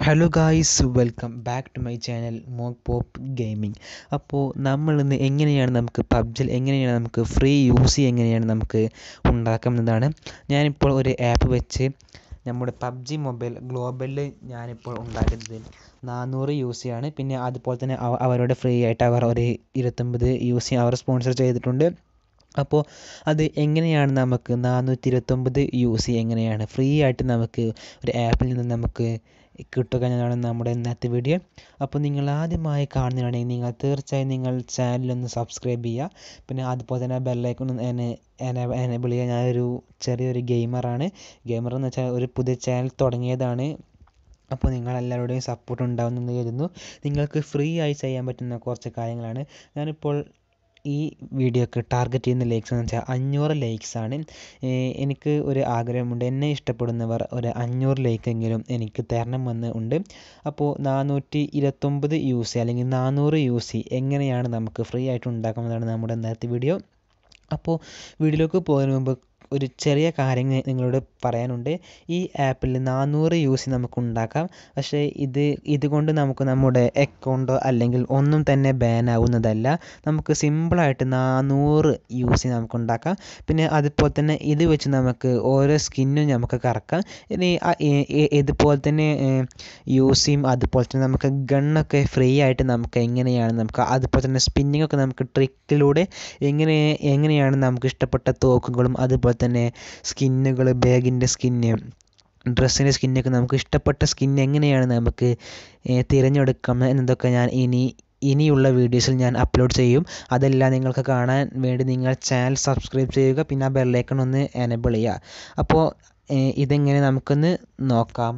hello guys welcome back to my channel mock pop gaming അപ്പോൾ നമ്മൾ ഇന്ന് എങ്ങനെയാണ് നമുക്ക് പബ്ജിൽ എങ്ങനെയാണ് നമുക്ക് ഫ്രീ യൂസ് എങ്ങനെയാണ് നമുക്ക് ഉണ്ടാക്കാമെന്നതാണ് ഞാനിപ്പോൾ ഒരു ആപ്പ് വെച്ച് നമ്മുടെ പബ്ജി മൊബൈൽ ഗ്ലോബലിൽ ഞാനിപ്പോൾ ഉണ്ടാക്കുന്നത് നാനൂറ് യു സി ആണ് പിന്നെ അതുപോലെ തന്നെ അവ അവരുടെ ഫ്രീ ആയിട്ട് അവർ ഒരു ഇരുപത്തൊമ്പത് യു സി അവർ സ്പോൺസർ ചെയ്തിട്ടുണ്ട് അപ്പോൾ അത് എങ്ങനെയാണ് നമുക്ക് നാനൂറ്റി ഇരുപത്തൊമ്പത് യു സി എങ്ങനെയാണ് ഫ്രീ ആയിട്ട് നമുക്ക് ഒരു ആപ്പിൽ നിന്ന് നമുക്ക് കിട്ടുക എന്നതാണ് നമ്മുടെ ഇന്നത്തെ വീഡിയോ അപ്പോൾ നിങ്ങൾ ആദ്യമായി കാണുന്നതാണെങ്കിൽ നിങ്ങൾ തീർച്ചയായും നിങ്ങൾ ചാനലൊന്ന് സബ്സ്ക്രൈബ് ചെയ്യുക പിന്നെ അതുപോലെ തന്നെ ബെല്ലൈക്കൺ എനേബിൾ ചെയ്യുക ഞാനൊരു ചെറിയൊരു ഗെയിമറാണ് ഗെയിമർ എന്ന് വെച്ചാൽ ഒരു പുതിയ ചാനൽ തുടങ്ങിയതാണ് അപ്പോൾ നിങ്ങളെല്ലാവരുടെയും സപ്പോർട്ട് ഉണ്ടാവുമെന്ന് കരുതുന്നു നിങ്ങൾക്ക് ഫ്രീ ആയി ചെയ്യാൻ പറ്റുന്ന കുറച്ച് കാര്യങ്ങളാണ് ഞാനിപ്പോൾ ഈ വീഡിയോക്ക് ടാർഗറ്റ് ചെയ്യുന്ന ലൈക്സ് എന്ന് വെച്ചാൽ അഞ്ഞൂറ് ലൈക്സ് ആണ് എനിക്ക് ഒരു ആഗ്രഹമുണ്ട് എന്നെ ഇഷ്ടപ്പെടുന്നവർ ഒരു അഞ്ഞൂറ് ലൈക്കെങ്കിലും എനിക്ക് തരണമെന്ന് ഉണ്ട് അപ്പോൾ നാനൂറ്റി ഇരുപത്തൊമ്പത് യു സി അല്ലെങ്കിൽ നാനൂറ് യു സി എങ്ങനെയാണ് നമുക്ക് ഫ്രീ ആയിട്ട് ഉണ്ടാക്കാമെന്നാണ് നമ്മുടെ ഇന്നത്തെ വീഡിയോ അപ്പോൾ വീഡിയോയിലേക്ക് പോകുന്നതിന് മുമ്പ് ഒരു ചെറിയ കാര്യം നിങ്ങളോട് പറയാനുണ്ട് ഈ ആപ്പിൽ നാനൂറ് യു സി നമുക്ക് ഉണ്ടാക്കാം പക്ഷേ ഇത് ഇതുകൊണ്ട് നമുക്ക് നമ്മുടെ അക്കൗണ്ടോ അല്ലെങ്കിൽ ഒന്നും തന്നെ ബാൻ ആവുന്നതല്ല നമുക്ക് സിമ്പിളായിട്ട് നാനൂറ് യു സി നമുക്ക് ഉണ്ടാക്കാം പിന്നെ അതുപോലെ തന്നെ ഇത് വെച്ച് നമുക്ക് ഓരോ സ്കിന്നും നമുക്ക് കറക്കാം ഇനി ഇതുപോലെ തന്നെ യു സിയും അതുപോലെ തന്നെ നമുക്ക് ഗണ്ണൊക്കെ ഫ്രീ ആയിട്ട് നമുക്ക് എങ്ങനെയാണ് നമുക്ക് അതുപോലെ തന്നെ സ്പിന്നിങ് ഒക്കെ നമുക്ക് ട്രിക്കിലൂടെ എങ്ങനെ എങ്ങനെയാണ് നമുക്ക് ഇഷ്ടപ്പെട്ട തോക്കുകളും അതുപോലെ തന്നെ സ്കിന്നുകൾ ബാഗിൻ്റെ സ്കിന്ന് ഡ്രസ്സിൻ്റെ സ്കിന്നൊക്കെ നമുക്ക് ഇഷ്ടപ്പെട്ട സ്കിൻ എങ്ങനെയാണ് നമുക്ക് തിരഞ്ഞെടുക്കാം എന്നതൊക്കെ ഞാൻ ഇനി ഇനിയുള്ള വീഡിയോസിൽ ഞാൻ അപ്ലോഡ് ചെയ്യും അതെല്ലാം നിങ്ങൾക്ക് കാണാൻ വേണ്ടി നിങ്ങൾ ചാനൽ സബ്സ്ക്രൈബ് ചെയ്യുക പിന്നെ ആ ബെല്ലൈക്കൺ ഒന്ന് എനേബിൾ ചെയ്യുക അപ്പോൾ ഇതെങ്ങനെ നമുക്കൊന്ന് നോക്കാം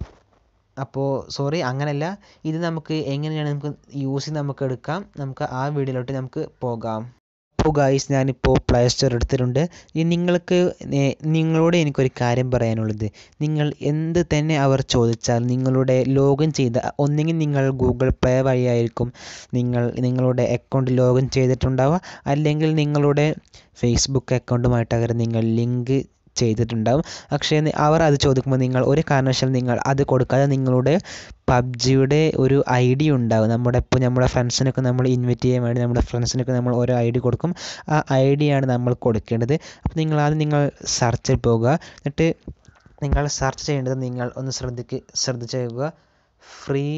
അപ്പോൾ സോറി അങ്ങനെയല്ല ഇത് നമുക്ക് എങ്ങനെയാണ് നമുക്ക് യൂസ് നമുക്ക് എടുക്കാം നമുക്ക് ആ വീഡിയോയിലോട്ട് നമുക്ക് പോകാം അപ്പോൾ ഗായ്സ് ഞാനിപ്പോൾ പ്ലേ സ്റ്റോർ എടുത്തിട്ടുണ്ട് നിങ്ങൾക്ക് നിങ്ങളോട് എനിക്കൊരു കാര്യം പറയാനുള്ളത് നിങ്ങൾ എന്ത് തന്നെ അവർ ചോദിച്ചാൽ നിങ്ങളുടെ ലോഗിൻ ചെയ്ത ഒന്നുകിൽ നിങ്ങൾ ഗൂഗിൾ പ്ലേ വഴിയായിരിക്കും നിങ്ങൾ നിങ്ങളുടെ അക്കൗണ്ട് ലോഗിൻ ചെയ്തിട്ടുണ്ടാവുക അല്ലെങ്കിൽ നിങ്ങളുടെ ഫേസ്ബുക്ക് അക്കൗണ്ടുമായിട്ടാകും നിങ്ങൾ ലിങ്ക് ചെയ്തിട്ടുണ്ടാവും പക്ഷേ അവർ അത് ചോദിക്കുമ്പോൾ നിങ്ങൾ ഒരു കാരണവശാലും നിങ്ങൾ അത് കൊടുക്കാതെ നിങ്ങളുടെ പബ്ജിയുടെ ഒരു ഐ ഡി ഉണ്ടാവും നമ്മുടെ ഇപ്പോൾ നമ്മുടെ ഫ്രണ്ട്സിനൊക്കെ നമ്മൾ ഇൻവൈറ്റ് ചെയ്യാൻ വേണ്ടി നമ്മുടെ ഫ്രണ്ട്സിനൊക്കെ നമ്മൾ ഓരോ ഐ ഡി കൊടുക്കും ആ ഐ ഡിയാണ് നമ്മൾ കൊടുക്കേണ്ടത് അപ്പോൾ നിങ്ങൾ ആദ്യം നിങ്ങൾ സെർച്ചിൽ പോകുക എന്നിട്ട് നിങ്ങൾ സെർച്ച് ചെയ്യേണ്ടത് നിങ്ങൾ ഒന്ന് ശ്രദ്ധിക്ക് ശ്രദ്ധിച്ചേക്കുക free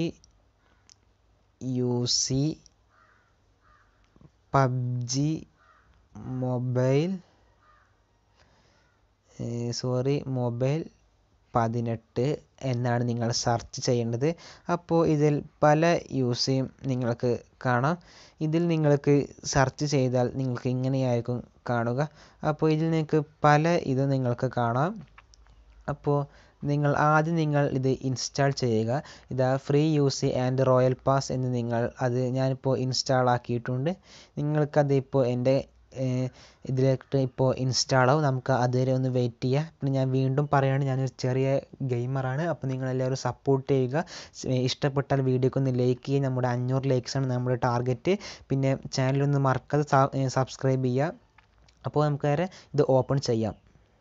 U C PUBG mobile sorry mobile പതിനെട്ട് എന്നാണ് നിങ്ങൾ സെർച്ച് ചെയ്യേണ്ടത് അപ്പോൾ ഇതിൽ പല യൂസേയും നിങ്ങൾക്ക് കാണാം ഇതിൽ നിങ്ങൾക്ക് സെർച്ച് ചെയ്താൽ നിങ്ങൾക്ക് ഇങ്ങനെയായിരിക്കും കാണുക അപ്പോൾ ഇതിൽ നിങ്ങൾക്ക് പല ഇത് നിങ്ങൾക്ക് കാണാം അപ്പോൾ നിങ്ങൾ ആദ്യം നിങ്ങൾ ഇത് ഇൻസ്റ്റാൾ ചെയ്യുക ഇതാ free use and royal pass എന്ന് നിങ്ങൾ അത് ഞാനിപ്പോൾ ഇൻസ്റ്റാൾ ആക്കിയിട്ടുണ്ട് നിങ്ങൾക്കത് ഇപ്പോൾ എൻ്റെ ഇതിലേക്ക് ഇപ്പോൾ ഇൻസ്റ്റാൾ ആവും നമുക്ക് അതുവരെ ഒന്ന് വെയിറ്റ് ചെയ്യാം പിന്നെ ഞാൻ വീണ്ടും പറയുകയാണ് ഞാനൊരു ചെറിയ ഗെയിമറാണ് അപ്പോൾ നിങ്ങളെല്ലാവരും സപ്പോർട്ട് ചെയ്യുക ഇഷ്ടപ്പെട്ടാൽ വീഡിയോക്ക് ഒന്ന് ലൈക്ക് ചെയ്യുക നമ്മുടെ അഞ്ഞൂറ് ലൈക്സാണ് നമ്മുടെ ടാർഗറ്റ് പിന്നെ ചാനലൊന്ന് മറക്കാതെ സബ്സ്ക്രൈബ് ചെയ്യുക അപ്പോൾ നമുക്ക് നേരെ ഇത് ഓപ്പൺ ചെയ്യാം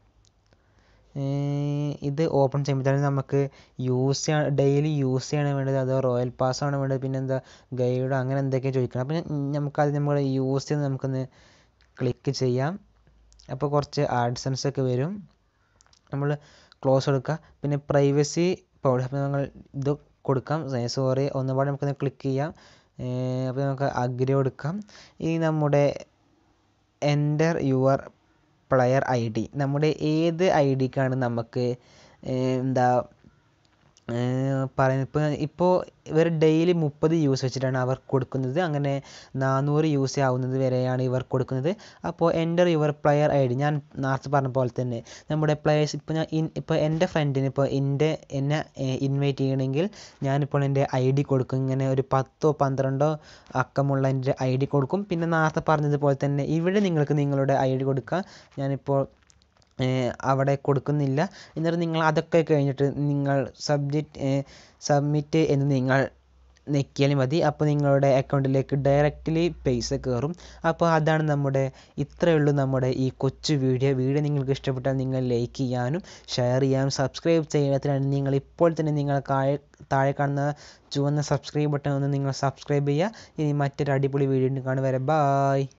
ഇത് ഓപ്പൺ ചെയ്യുമ്പോഴത്തേനും നമുക്ക് യൂസ് ചെയ്യാൻ ഡെയിലി യൂസ് ചെയ്യണം വേണ്ടത് അതോ റോയൽ പാസ് ആണ് വേണ്ടത് പിന്നെ എന്താ ഗൈഡ് അങ്ങനെ എന്തൊക്കെയാണ് ചോദിക്കണം അപ്പോൾ നമുക്കത് നമ്മൾ യൂസ് ചെയ്ത് നമുക്കൊന്ന് ക്ലിക്ക് ചെയ്യാം അപ്പോൾ കുറച്ച് ആഡ്സൻസ് ഒക്കെ വരും നമ്മൾ ക്ലോസ് കൊടുക്കുക പിന്നെ പ്രൈവസി പൗഡ് അപ്പോൾ നമ്മൾ ഇത് കൊടുക്കാം സോറി ഒന്നുപാടെ നമുക്കൊന്ന് ക്ലിക്ക് ചെയ്യാം അപ്പോൾ നമുക്ക് അഗ്രി കൊടുക്കാം ഈ നമ്മുടെ enter your player I D നമ്മുടെ ഏത് ഐ ഡിക്കാണ് നമുക്ക് എന്താ പറയുന്നത് ഇപ്പോൾ ഇപ്പോൾ ഇവർ ഡെയിലി മുപ്പത് യൂസ് വെച്ചിട്ടാണ് അവർ കൊടുക്കുന്നത് അങ്ങനെ നാനൂറ് യൂസ് ആവുന്നത് വരെയാണ് ഇവർ കൊടുക്കുന്നത് അപ്പോൾ enter your player I D ഞാൻ നേരത്തെ പറഞ്ഞ പോലെ തന്നെ നമ്മുടെ പ്ലെയേഴ്സ് ഇപ്പോൾ ഞാൻ ഇൻ ഇപ്പോൾ എൻ്റെ ഫ്രണ്ടിന് ഇപ്പോൾ എൻ്റെ എന്നെ ഇൻവൈറ്റ് ചെയ്യണമെങ്കിൽ ഞാനിപ്പോൾ എൻ്റെ ഐ ഡി കൊടുക്കും ഇങ്ങനെ ഒരു പത്തോ പന്ത്രണ്ടോ അക്കമുള്ള എൻ്റെ ഐ ഡി കൊടുക്കും പിന്നെ നേരത്തെ പറഞ്ഞതുപോലെ തന്നെ ഇവിടെ നിങ്ങൾക്ക് നിങ്ങളുടെ ഐ ഡി കൊടുക്കാം ഞാനിപ്പോൾ അവിടെ കൊടുക്കുന്നില്ല എന്നിട്ട് നിങ്ങൾ അതൊക്കെ കഴിഞ്ഞിട്ട് നിങ്ങൾ സബ്ജക്റ്റ് സബ്മിറ്റ് എന്ന് നിങ്ങൾ നെക്കിയാൽ മതി അപ്പോൾ നിങ്ങളുടെ അക്കൗണ്ടിലേക്ക് ഡയറക്റ്റ്ലി പൈസ കയറും അപ്പോൾ അതാണ് നമ്മുടെ ഇത്രയേ ഉള്ളൂ നമ്മുടെ ഈ കൊച്ചു വീഡിയോ വീഡിയോ നിങ്ങൾക്ക് ഇഷ്ടപ്പെട്ടാൽ നിങ്ങൾ ലൈക്ക് ചെയ്യാനും ഷെയർ ചെയ്യാനും സബ്സ്ക്രൈബ് ചെയ്യാത്തതിനാണ് നിങ്ങൾ ഇപ്പോൾ തന്നെ നിങ്ങൾ താഴെ കാണുന്ന ചുവന്ന സബ്സ്ക്രൈബ് ബട്ടൺ ഒന്ന് നിങ്ങൾ സബ്സ്ക്രൈബ് ചെയ്യുക ഇനി മറ്റൊരു അടിപൊളി വീഡിയോ കാണും വരെ ബായ്